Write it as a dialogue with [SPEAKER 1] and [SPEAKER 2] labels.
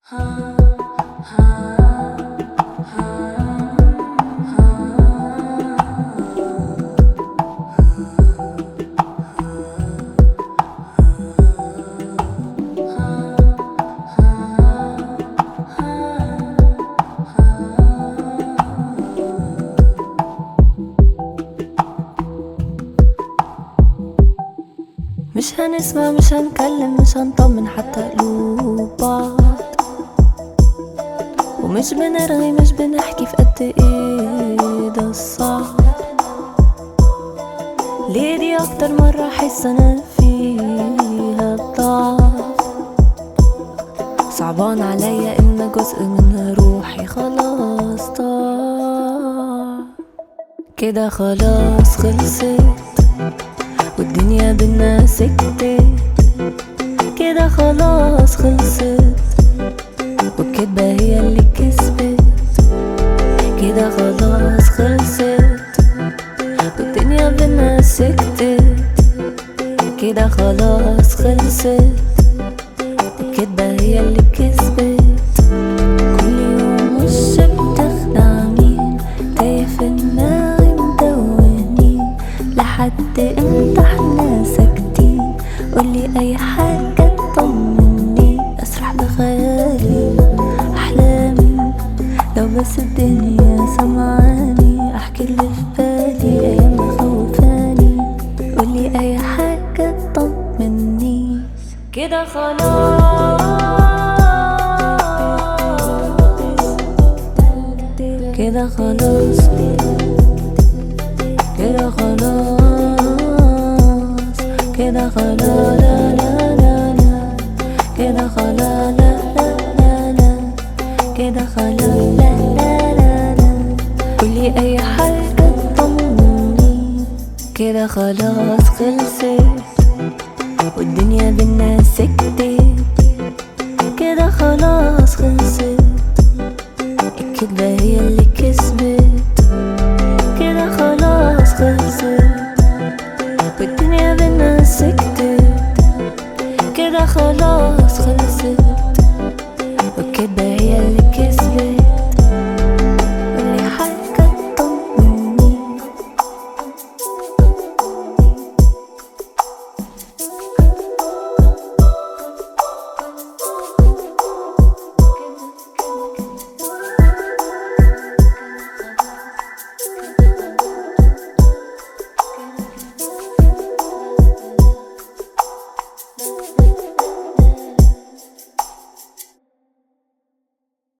[SPEAKER 1] مش هنسمع مش هنكلم مش هنطمن حتى قلوب بعض ومش بنرغي مش بنحكي في قد ايه ده الصعب ليه دي اكتر مرة احس انا فيها بضعف صعبان عليا ان جزء من روحي خلاص ضاع كده خلاص خلصت والدنيا بينا سكتت كده خلاص خلصت والكدبة هي اللي كسبت كده خلاص خلصت والدنيا بينا سكتت كده خلاص خلصت الكدبة هي اللي كسبت كل يوم وش بتخدع مين تايه في دماغي مدونين لحد امتى احنا ساكتين قولي اي حاجة تطمني اسرح بخيالي احلامي لو بس الدنيا سمعاني احكي اللي في بالي ايام مخوفاني قولي اي حاجة تطمني كده خلاص كده خلاص كده خلاص كده خلاص لا لا لا لا كده خلاص لا لا لا لا كده خلاص لا لا لا لا قولي اي حاجة تطمني كده خلاص خلصت والدنيا بينا سكتت كده خلاص خلصت الكدبة هي اللي